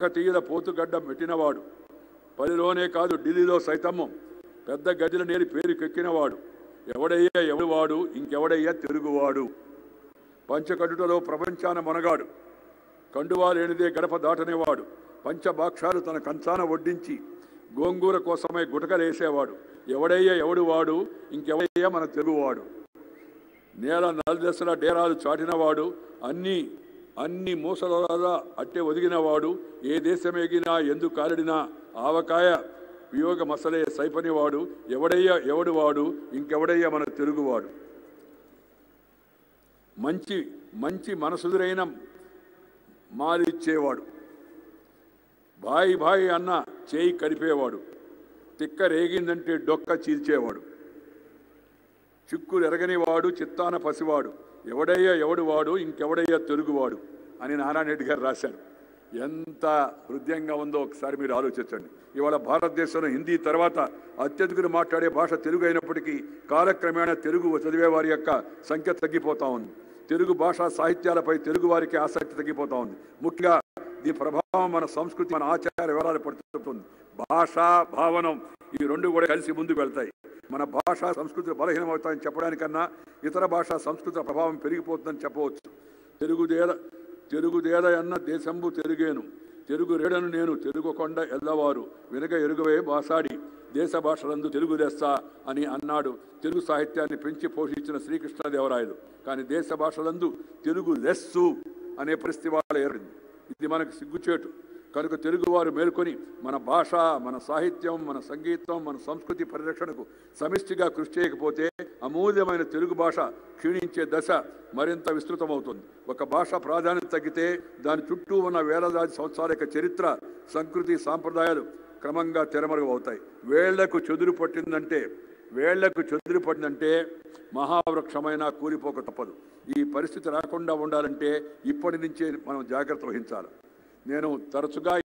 కాకతీయుల పోతుగడ్డ పెట్టినవాడు పనిలోనే కాదు ఢిల్లీలో సైతము పెద్ద గదిల నేరి పేరుకెక్కినవాడు ఎవడయ్యా ఎవడు వాడు ఇంకెవడయ్యా తిరుగువాడు పంచకటుటలో ప్రపంచాన మనగాడు కండువా లేనిదే గడప దాటనేవాడు పంచభాక్షాలు తన కంచాన వడ్డించి గోంగూర కోసమై గుటకలేసేవాడు ఎవడయ్యా ఎవడు వాడు ఇంకెవడయ్యా మన తెలుగువాడు నేల నలదశల డేరాలు చాటినవాడు అన్ని అన్ని మూసలలా అట్టె ఒదిగినవాడు ఏ దేశమేగినా ఎందు కాలిడినా ఆవకాయ వియోగ మసలే సైపనివాడు ఎవడయ్యా ఎవడు వాడు ఇంకెవడయ్యా మన తెలుగువాడు మంచి మంచి మనసుదురైన మాలిచ్చేవాడు బాయి బాయి అన్న చేయి కడిపేవాడు తిక్క రేగిందంటే డొక్క చీల్చేవాడు చిక్కులు ఎరగనివాడు చిత్తాన పసివాడు ఎవడయ్యా ఎవడు వాడు ఇంకెవడయ్యా తెలుగువాడు అని నారాయణరెడ్డి గారు రాశారు ఎంత హృదయంగా ఉందో ఒకసారి మీరు ఆలోచించండి ఇవాళ భారతదేశంలో హిందీ తర్వాత అత్యధికులు మాట్లాడే భాష తెలుగు అయినప్పటికీ కాలక్రమేణా తెలుగు చదివే వారి యొక్క సంఖ్య తగ్గిపోతా ఉంది తెలుగు భాషా సాహిత్యాలపై తెలుగు వారికి ఆసక్తి తగ్గిపోతా ఉంది ముఖ్యంగా దీని ప్రభావం మన సంస్కృతి మన ఆచార వివరాలు పడుతుంది భాష భావనం ఈ రెండు కూడా కలిసి ముందుకు వెళ్తాయి మన భాష సంస్కృతి బలహీనమవుతాయని చెప్పడానికన్నా ఇతర భాషా సంస్కృతి ప్రభావం పెరిగిపోతుందని చెప్పవచ్చు తెలుగుదేద తెలుగుదేద అన్న దేశంబు తెలుగేను తెలుగు రేడను నేను తెలుగు కొండ ఎల్లవారు వెనుక ఎరుగవే బాసాడి దేశ భాషలందు తెలుగు లెస్స అని అన్నాడు తెలుగు సాహిత్యాన్ని పెంచి పోషించిన శ్రీకృష్ణదేవరాయలు కానీ దేశ భాషలందు తెలుగు లెస్సు అనే పరిస్థితి వాళ్ళ ఏర్పడింది ఇది మనకు సిగ్గుచేటు కనుక తెలుగువారు మేల్కొని మన భాష మన సాహిత్యం మన సంగీతం మన సంస్కృతి పరిరక్షణకు సమిష్టిగా కృషి చేయకపోతే అమూల్యమైన తెలుగు భాష క్షీణించే దశ మరింత విస్తృతమవుతుంది ఒక భాష ప్రాధాన్యత తగ్గితే దాని చుట్టూ ఉన్న వేలదాది సంవత్సరాల యొక్క చరిత్ర సంస్కృతి సాంప్రదాయాలు క్రమంగా తెరమరుగు అవుతాయి వేళ్లకు చెదురు పట్టిందంటే వేళ్లకు చెదురు పట్టిందంటే మహావృక్షమైన కూలిపోక తప్పదు ఈ పరిస్థితి రాకుండా ఉండాలంటే ఇప్పటి నుంచే మనం జాగ్రత్త వహించాలి నేను తరచుగా